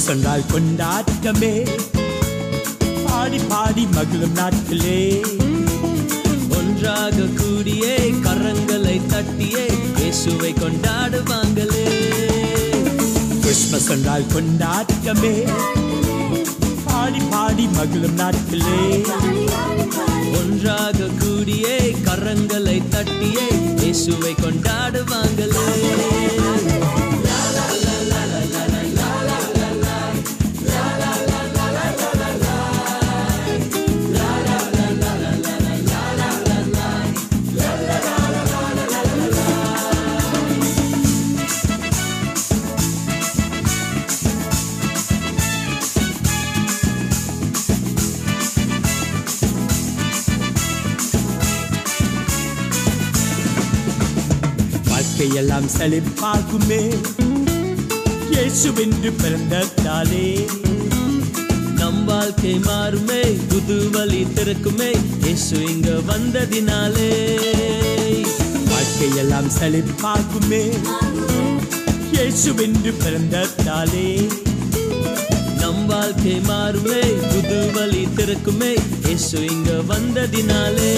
சொன்னால் கொண்டாட்டமே பாடி பாடி மகிழும் நாட்களே ஒன்றாக கூடியே கரங்களை தட்டியே இயேசுவை கொண்டாடுவாங்களே கிறிஸ்மஸ் சொன்னால் கொண்டாட்டமே பாடி பாடி மகிழும் நாட்களே ஒன்றாக கூடியே கரங்களை தட்டியே இயேசுவை கொண்டாடுவாங்களே வாழ்க்கையெல்லாம் செழிப்பாகுமே இயேசுவென்று பிறந்ததாலே நம் வாழ்க்கை மாறுமே புது வழி திறக்குமே இயேசு இங்க வந்ததினாலே வாழ்க்கையெல்லாம் செழிப்பாகுமே இயேசுவென்று பிறந்ததாலே நம் வாழ்க்கை மாறுமே புது வழி திறக்குமே இயேசு இங்க வந்ததினாலே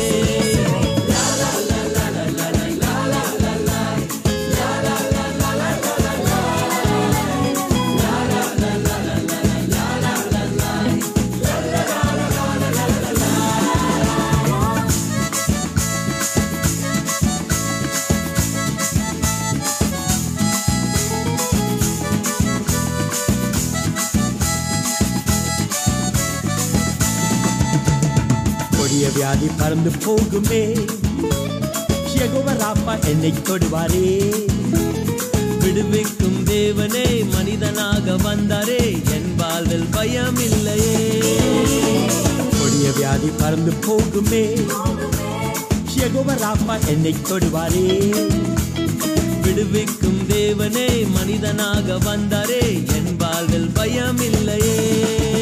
கொடிய வியாதி பறந்து போகுமே யெகோவராப்பா என்னை தொடுவாரே விடுவிக்கும் தேவனே மனிதனாக வந்தாரே என் வாழ்வில் பயம் இல்லையே கொடிய வியாதி பறந்து போகுமே யெகோவராப்பா என்னை தொடுவாரே விடுவிக்கும் தேவனே மனிதனாக வந்தாரே என் வாழ்வில் பயம் இல்லையே